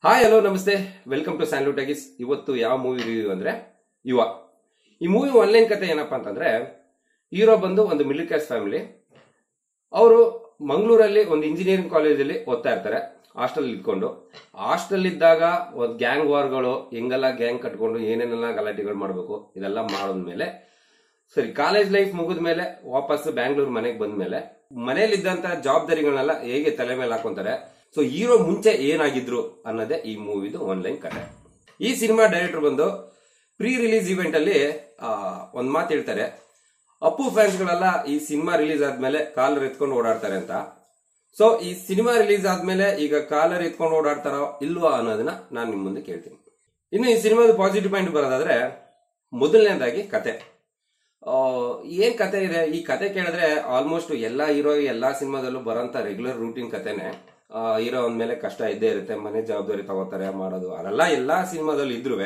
hi hello ನಮಸ್ತೆ welcome to ಸ್ಯಾನ್ಲೂ talkies ಇವತ್ತು ಯಾವ ಮೂವಿ ರಿವ್ಯೂ ಅಂದ್ರೆ ಯುವ ಈ ಮೂವಿ ಆನ್ಲೈನ್ ಕತೆ ಏನಪ್ಪಾ ಅಂತಂದ್ರೆ ಹೀರೋ ಬಂದು ಒಂದು ಮಿಡಲ್ ಕ್ಲಾಸ್ ಫ್ಯಾಮಿಲಿ ಅವರು ಮಂಗಳೂರಲ್ಲಿ ಒಂದು ಇಂಜಿನಿಯರಿಂಗ್ ಕಾಲೇಜಲ್ಲಿ ಓದ್ತಾ ಇರ್ತಾರೆ ಹಾಸ್ಟೆಲ್ ಇದ್ಕೊಂಡು ಹಾಸ್ಟೆಲ್ ಇದ್ದಾಗ ಒಂದು ಗ್ಯಾಂಗ್ ವಾರ್ಗಳು ಹೆಂಗೆಲ್ಲ ಗ್ಯಾಂಗ್ ಕಟ್ಕೊಂಡು ಏನೇನೆಲ್ಲ ಗಲಾಟೆಗಳು ಮಾಡಬೇಕು ಇದೆಲ್ಲ ಮಾಡಿದ್ಮೇಲೆ ಸರಿ ಕಾಲೇಜ್ ಲೈಫ್ ಮುಗಿದ ಮೇಲೆ ವಾಪಸ್ ಬ್ಯಾಂಗ್ಳೂರ್ ಮನೆಗೆ ಬಂದ್ಮೇಲೆ ಮನೇಲಿದ್ದಂತ ಜವಾಬ್ದಾರಿಗಳನ್ನೆಲ್ಲ ಹೇಗೆ ತಲೆ ಮೇಲೆ ಹಾಕೊಂತಾರೆ ಸೊ ಹೀರೋ ಮುಂಚೆ ಏನಾಗಿದ್ರು ಅನ್ನೋದೇ ಈ ಮೂವಿದು ಆನ್ಲೈನ್ ಕತೆ ಈ ಸಿನಿಮಾ ಡೈರೆಕ್ಟರ್ ಬಂದು ಪ್ರೀ ರಿಲೀಸ್ ಇವೆಂಟ್ ಅಲ್ಲಿ ಆ, ಒಂದ್ ಮಾತು ಹೇಳ್ತಾರೆ ಅಪ್ಪು ಫ್ಯಾನ್ಸ್ ಗಳೆಲ್ಲ ಈ ಸಿನಿಮಾ ರಿಲೀಸ್ ಆದ್ಮೇಲೆ ಕಾಲರ್ ಎತ್ಕೊಂಡು ಓಡಾಡ್ತಾರೆ ಅಂತ ಸೊ ಈ ಸಿನಿಮಾ ರಿಲೀಸ್ ಆದ್ಮೇಲೆ ಈಗ ಕಾಲರ್ ಎತ್ಕೊಂಡು ಓಡಾಡ್ತಾರೋ ಇಲ್ವಾ ಅನ್ನೋದನ್ನ ನಾನು ನಿಮ್ ಮುಂದೆ ಕೇಳ್ತೀನಿ ಇನ್ನು ಈ ಸಿನಿಮಾದ ಪಾಸಿಟಿವ್ ಪಾಯಿಂಟ್ ಬರೋದಾದ್ರೆ ಮೊದಲನೇದಾಗಿ ಕತೆ ಆ, ಏನ್ ಕತೆ ಇದೆ ಈ ಕತೆ ಕೇಳಿದ್ರೆ ಆಲ್ಮೋಸ್ಟ್ ಎಲ್ಲಾ ಹೀರೋ ಎಲ್ಲಾ ಸಿನಿಮಾದಲ್ಲೂ ಬರೋಂತ ರೆಗ್ಯುಲರ್ ರೂಟೀನ್ ಕತೆನೆ ಹೀರೋ ಮೇಲೆ ಕಷ್ಟ ಇದ್ದೇ ಇರುತ್ತೆ ಮನೆ ಜವಾಬ್ದಾರಿ ತಗೋತಾರೆ ಮಾಡೋದು ಅದೆಲ್ಲ ಎಲ್ಲಾ ಸಿನಿಮಾದಲ್ಲಿ ಇದ್ರೂ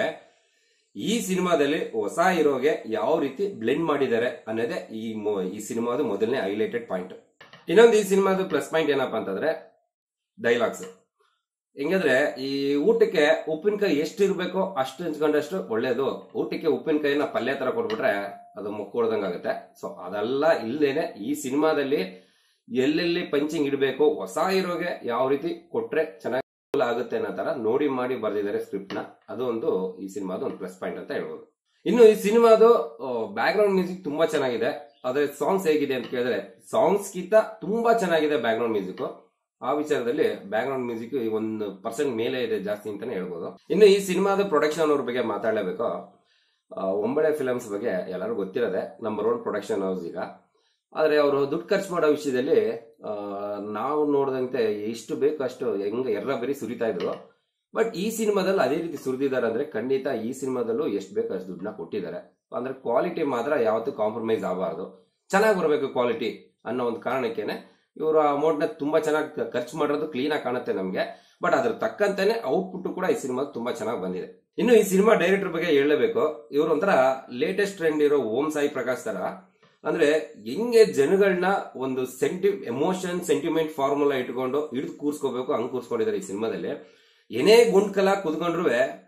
ಈ ಸಿನಿಮಾದಲ್ಲಿ ಹೊಸ ಹೀರೋಗೆ ಯಾವ ರೀತಿ ಬ್ಲೆಂಡ್ ಮಾಡಿದ್ದಾರೆ ಅನ್ನೋದೇ ಈ ಮೊ- ಈ ಸಿನಿಮಾದ ಮೊದಲನೇ ಹೈಲೈಟೆಡ್ ಪಾಯಿಂಟ್ ಇನ್ನೊಂದು ಈ ಸಿನಿಮಾದ ಪ್ಲಸ್ ಪಾಯಿಂಟ್ ಏನಪ್ಪಾ ಅಂತಂದ್ರೆ ಡೈಲಾಗ್ಸ್ ಹೆಂಗಂದ್ರೆ ಈ ಊಟಕ್ಕೆ ಉಪ್ಪಿನಕಾಯಿ ಎಷ್ಟು ಇರ್ಬೇಕೋ ಅಷ್ಟು ಹಂಚ್ಕೊಂಡಷ್ಟು ಒಳ್ಳೇದು ಊಟಕ್ಕೆ ಉಪ್ಪಿನಕಾಯಿನ ಪಲ್ಯ ತರ ಕೊಟ್ಬಿಟ್ರೆ ಅದು ಮುಕ್ಕೊಡ್ದಂಗ್ ಆಗುತ್ತೆ ಸೊ ಅದೆಲ್ಲ ಇಲ್ದೇನೆ ಈ ಸಿನಿಮಾದಲ್ಲಿ ಎಲ್ಲೆಲ್ಲಿ ಪಂಚಿಂಗ್ ಇಡಬೇಕು ಹೊಸ ಹೀರೋಗೆ ಯಾವ ರೀತಿ ಕೊಟ್ರೆ ಚೆನ್ನಾಗಿ ಆಗುತ್ತೆ ಅನ್ನೋ ತರ ನೋಡಿ ಮಾಡಿ ಬರ್ದಿದ್ದಾರೆ ಸ್ಕ್ರಿಪ್ಟ್ ನ ಅದು ಒಂದು ಈ ಸಿನಿಮಾದ ಒಂದು ಪ್ಲಸ್ ಪಾಯಿಂಟ್ ಅಂತ ಹೇಳ್ಬೋದು ಇನ್ನು ಈ ಸಿನಿಮಾದು ಬ್ಯಾಕ್ ಗ್ರೌಂಡ್ ಮ್ಯೂಸಿಕ್ ತುಂಬಾ ಚೆನ್ನಾಗಿದೆ ಆದ್ರೆ ಸಾಂಗ್ಸ್ ಹೇಗಿದೆ ಅಂತ ಕೇಳಿದ್ರೆ ಸಾಂಗ್ಸ್ ಗಿಂತ ತುಂಬಾ ಚೆನ್ನಾಗಿದೆ ಬ್ಯಾಕ್ ಗ್ರೌಂಡ್ ಮ್ಯೂಸಿಕ್ ಆ ವಿಚಾರದಲ್ಲಿ ಬ್ಯಾಕ್ ಗ್ರೌಂಡ್ ಮ್ಯೂಸಿಕ್ ಒಂದು ಪರ್ಸೆಂಟ್ ಮೇಲೆ ಇದೆ ಜಾಸ್ತಿ ಅಂತಾನೆ ಹೇಳ್ಬೋದು ಇನ್ನು ಈ ಸಿನಿಮಾದ ಪ್ರೊಡಕ್ಷನ್ ಅವ್ರ ಬಗ್ಗೆ ಮಾತಾಡಲೇಬೇಕು ಆ, ಒಂಬಳೆ ಫಿಲಮ್ಸ್ ಬಗ್ಗೆ ಎಲ್ಲರೂ ಗೊತ್ತಿರೋದೆ ನಂಬರ್ ಒನ್ ಪ್ರೊಡಕ್ಷನ್ ಹೌಸ್ ಈಗ ಆದ್ರೆ ಅವರು ದುಡ್ಡು ಖರ್ಚು ಮಾಡೋ ವಿಷಯದಲ್ಲಿ ಆ, ನಾವು ನೋಡಿದಂತೆ ಎಷ್ಟು ಬೇಕು ಅಷ್ಟು ಹೆಂಗ ಎರ್ರ ಬರೀ ಸುರಿತಾ ಇದ್ರು ಬಟ್ ಈ ಸಿನಿಮಾದಲ್ಲಿ ಅದೇ ರೀತಿ ಸುರಿದಿದ್ದಾರೆ ಅಂದ್ರೆ ಖಂಡಿತ ಈ ಸಿನಿಮಾದಲ್ಲೂ ಎಷ್ಟು ಬೇಕು ಅಷ್ಟು ದುಡ್ಡನ್ನ ಕೊಟ್ಟಿದ್ದಾರೆ ಅಂದ್ರೆ ಕ್ವಾಲಿಟಿ ಮಾತ್ರ ಯಾವತ್ತೂ ಕಾಂಪ್ರಮೈಸ್ ಆಗಬಾರ್ದು ಚೆನ್ನಾಗಿ ಬರಬೇಕು ಕ್ವಾಲಿಟಿ ಅನ್ನೋ ಒಂದು ಕಾರಣಕ್ಕೇನೆ ಇವರು ಅಮೌಂಟ್ ನ ತುಂಬಾ ಚೆನ್ನಾಗಿ ಖರ್ಚು ಮಾಡಿರೋದು ಕ್ಲೀನ್ ಆಗಿ ಕಾಣುತ್ತೆ ನಮಗೆ ಬಟ್ ಅದ್ರ ತಕ್ಕಂತಾನೆ ಔಟ್ಪುಟ್ ಕೂಡ ಈ ಸಿನಿಮಾ ತುಂಬಾ ಚೆನ್ನಾಗಿ ಬಂದಿದೆ ಇನ್ನು ಈ ಸಿನಿಮಾ ಡೈರೆಕ್ಟರ್ ಬಗ್ಗೆ ಹೇಳಲೇಬೇಕು ಇವರು ಒಂಥರ ಲೇಟೆಸ್ಟ್ ಟ್ರೆಂಡ್ ಇರೋ ಓಂ ಸಾಯಿ ಪ್ರಕಾಶ್ ತರ ಅಂದ್ರೆ ಹೆಂಗೆ ಜನಗಳನ್ನ ಒಂದು ಸೆಂಟಿ ಎಮೋಷನ್ ಸೆಂಟಿಮೆಂಟ್ ಫಾರ್ಮುಲಾ ಇಟ್ಕೊಂಡು ಹಿಡಿದು ಕೂರ್ಸ್ಕೋಬೇಕು ಹಂಗ್ ಕೂರ್ಸ್ಕೊಂಡಿದ್ದಾರೆ ಈ ಸಿನಿಮಾದಲ್ಲಿ ಏನೇ ಗುಂಡ್ಕಲ ಕುದ್ಕೊಂಡ್ರು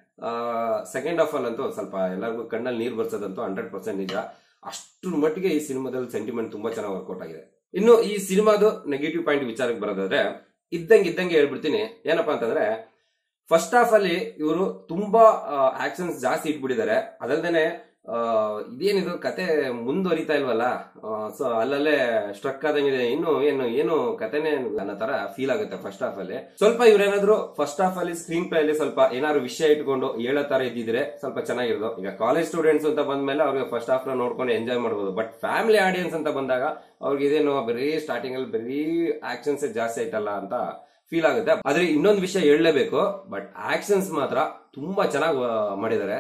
ಸೆಕೆಂಡ್ ಆಫ್ ಆಲ್ ಅಂತೂ ಸ್ವಲ್ಪ ಎಲ್ಲರಿಗೂ ಕಣ್ಣಲ್ಲಿ ನೀರು ಬರ್ಸೋದಂತೂ ಹಂಡ್ರೆಡ್ ಪರ್ಸೆಂಟ್ ನಿಜ ಅಷ್ಟ್ರ ಮಟ್ಟಿಗೆ ಈ ಸಿನಿಮಾದಲ್ಲಿ ಸೆಂಟಿಮೆಂಟ್ ತುಂಬಾ ಚೆನ್ನಾಗಿ ವರ್ಕೌಟ್ ಆಗಿದೆ ಇನ್ನು ಈ ಸಿನಿಮಾದು ನೆಗೆಟಿವ್ ಪಾಯಿಂಟ್ ವಿಚಾರಕ್ಕೆ ಬರೋದಾದ್ರೆ ಇದ್ದಂಗೆ ಇದ್ದಂಗೆ ಹೇಳ್ಬಿಡ್ತೀನಿ ಏನಪ್ಪಾ ಅಂತಂದ್ರೆ ಫಸ್ಟ್ ಹಾಫ್ ಅಲ್ಲಿ ಇವರು ತುಂಬಾ ಆಕ್ಷನ್ಸ್ ಜಾಸ್ತಿ ಇಟ್ಬಿಟ್ಟಿದ್ದಾರೆ ಅದಲ್ದೇನೆ ಆ, ಇದೇನಿದು ಕತೆ ಮುಂದುವರಿತಾ ಇಲ್ವಲ್ಲ ಸೊ ಅಲ್ಲಲ್ಲೇ ಸ್ಟ್ರಕ್ ಆದಂಗಿದೆ ಇನ್ನು ಏನು ಏನು ಕತೆನೇ ಅನ್ನೋ ತರ ಫೀಲ್ ಆಗುತ್ತೆ ಫಸ್ಟ್ ಹಾಫ್ ಅಲ್ಲಿ ಸ್ವಲ್ಪ ಇವ್ರೇನಾದ್ರು ಫಸ್ಟ್ ಹಾಫ್ ಅಲ್ಲಿ ಸ್ಕ್ರೀನ್ ಪ್ಲೇ ಅಲ್ಲಿ ಸ್ವಲ್ಪ ಏನಾದ್ರು ವಿಷಯ ಇಟ್ಕೊಂಡು ಹೇಳೋ ತರ ಇದ್ದಿದ್ರೆ ಸ್ವಲ್ಪ ಚೆನ್ನಾಗಿರೋದು ಈಗ ಕಾಲೇಜ್ ಸ್ಟೂಡೆಂಟ್ಸ್ ಅಂತ ಬಂದ್ಮೇಲೆ ಅವ್ರಿಗೆ ಫಸ್ಟ್ ಹಾಫ್ ನ ನೋಡ್ಕೊಂಡು ಎಂಜಾಯ್ ಮಾಡಬಹುದು ಬಟ್ ಫ್ಯಾಮಿಲಿ ಆಡಿಯನ್ಸ್ ಅಂತ ಬಂದಾಗ ಅವ್ರಿಗೆ ಇದೇನು ಬರೀ ಸ್ಟಾರ್ಟಿಂಗ್ ಅಲ್ಲಿ ಬರೀ ಆಕ್ಷನ್ಸ್ ಜಾಸ್ತಿ ಆಯ್ತಲ್ಲ ಅಂತ ಫೀಲ್ ಆಗುತ್ತೆ ಆದ್ರೆ ಇನ್ನೊಂದು ವಿಷಯ ಹೇಳಲೇಬೇಕು ಬಟ್ ಆಕ್ಷನ್ಸ್ ಮಾತ್ರ ತುಂಬಾ ಚೆನ್ನಾಗಿ ಮಾಡಿದ್ದಾರೆ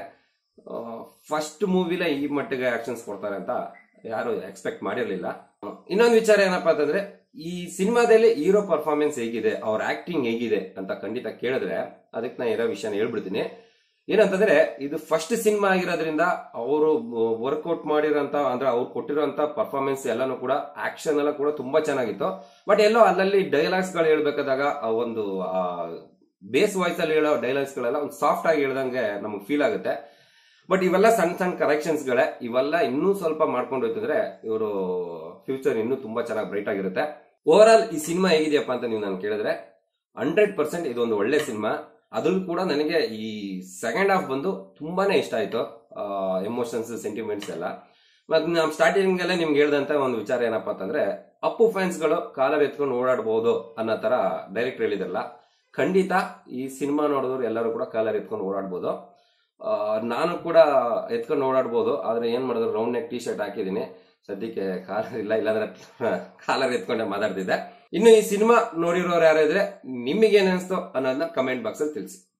ಫಸ್ಟ್ ಮೂವಿಲೇ ಈ ಮಟ್ಟಿಗೆ ಆಕ್ಷನ್ಸ್ ಕೊಡ್ತಾರೆ ಅಂತ ಯಾರು ಎಕ್ಸ್ಪೆಕ್ಟ್ ಮಾಡಿರ್ಲಿಲ್ಲ ಇನ್ನೊಂದು ವಿಚಾರ ಏನಪ್ಪಾ ಅಂತಂದ್ರೆ ಈ ಸಿನಿಮಾದಲ್ಲಿ ಹೀರೋ ಪರ್ಫಾರ್ಮೆನ್ಸ್ ಹೇಗಿದೆ ಅವ್ರ ಆಕ್ಟಿಂಗ್ ಹೇಗಿದೆ ಅಂತ ಖಂಡಿತ ಕೇಳಿದ್ರೆ ಅದಕ್ಕೆ ನಾ ಇರೋ ವಿಷಯನ ಹೇಳ್ಬಿಡ್ತೀನಿ ಏನಂತಂದ್ರೆ ಇದು ಫಸ್ಟ್ ಸಿನಿಮಾ ಆಗಿರೋದ್ರಿಂದ ಅವರು ವರ್ಕೌಟ್ ಮಾಡಿರೋಂತ ಅಂದ್ರೆ ಅವ್ರು ಕೊಟ್ಟಿರೋಂತ ಪರ್ಫಾರ್ಮೆನ್ಸ್ ಎಲ್ಲಾನು ಕೂಡ ಆಕ್ಷನ್ ಎಲ್ಲ ಕೂಡ ತುಂಬಾ ಚೆನ್ನಾಗಿತ್ತು ಬಟ್ ಎಲ್ಲೋ ಅಲ್ಲಲ್ಲಿ ಡೈಲಾಗ್ಸ್ ಗಳು ಹೇಳ್ಬೇಕಾದಾಗ ಆ ಒಂದು ಬೇಸ್ ವಾಯ್ಸ್ ಅಲ್ಲಿ ಹೇಳೋ ಡೈಲಾಗ್ಸ್ ಗಳೆಲ್ಲ ಒಂದು ಸಾಫ್ಟ್ ಆಗಿ ಹೇಳ್ದಂಗೆ ನಮ್ಗೆ ಫೀಲ್ ಆಗುತ್ತೆ ಬಟ್ ಇವೆಲ್ಲ ಸಣ್ಣ ಸಣ್ಣ ಕರೆಕ್ಷನ್ಸ್ ಗಳೇ ಇವೆಲ್ಲ ಇನ್ನೂ ಸ್ವಲ್ಪ ಮಾಡ್ಕೊಂಡು ಹೋಯ್ತಂದ್ರೆ ಇವರು ಫ್ಯೂಚರ್ ಇನ್ನೂ ತುಂಬಾ ಚೆನ್ನಾಗಿ ಬ್ರೈಟ್ ಆಗಿರುತ್ತೆ ಓವರ್ ಆಲ್ ಈ ಸಿನಿಮಾ ಹೇಗಿದೆಯಪ್ಪ ಅಂತ ನೀವು ನಾನು ಕೇಳಿದ್ರೆ ಹಂಡ್ರೆಡ್ ಪರ್ಸೆಂಟ್ ಇದು ಒಂದು ಒಳ್ಳೆ ಸಿನಿಮಾ ಅದ್ರಲ್ಲೂ ಕೂಡ ನನಗೆ ಈ ಸೆಕೆಂಡ್ ಹಾಫ್ ಬಂದು ತುಂಬಾನೇ ಇಷ್ಟ ಆಯ್ತು ಎಮೋಷನ್ಸ್ ಸೆಂಟಿಮೆಂಟ್ಸ್ ಎಲ್ಲ ಮತ್ತೆ ನಾವು ಸ್ಟಾರ್ಟಿಂಗ್ ಅಲ್ಲೇ ನಿಮ್ಗೆ ಹೇಳ್ದಂತ ಒಂದು ವಿಚಾರ ಏನಪ್ಪಾ ಅಂತಂದ್ರೆ ಅಪ್ಪು ಫ್ಯಾನ್ಸ್ ಗಳು ಕಾಲರ್ ಎತ್ಕೊಂಡು ಓಡಾಡಬಹುದು ಅನ್ನೋ ತರ ಡೈರೆಕ್ಟ್ ಹೇಳಿದ್ರಲ್ಲ ಖಂಡಿತ ಈ ಸಿನಿಮಾ ನೋಡಿದವ್ರು ಎಲ್ಲರೂ ಕೂಡ ಕಾಲರ್ ಎತ್ಕೊಂಡು ಓಡಾಡ್ಬೋದು ಆ, ನಾನು ಕೂಡ ಎತ್ಕೊಂಡು ಓಡಾಡ್ಬೋದು ಆದ್ರೆ ಏನ್ ಮಾಡಿದ್ರು ರೌಂಡ್ ನೆಕ್ ಟಿ ಶರ್ಟ್ ಹಾಕಿದೀನಿ ಸದ್ಯಕ್ಕೆ ಕಾಲರ್ ಇಲ್ಲ ಇಲ್ಲಾಂದ್ರೆ ಕಾಲರ್ ಎತ್ಕೊಂಡೆ ಮಾತಾಡ್ತಿದ್ದೆ ಇನ್ನು ಈ ಸಿನಿಮಾ ನೋಡಿರೋರು ಯಾರು ಇದ್ರೆ ನಿಮಗೆ ಏನ್ ಅನಿಸ್ತು ಅನ್ನೋದನ್ನ ಕಮೆಂಟ್ ಬಾಕ್ಸ್ ಅಲ್ಲಿ ತಿಳಿಸಿ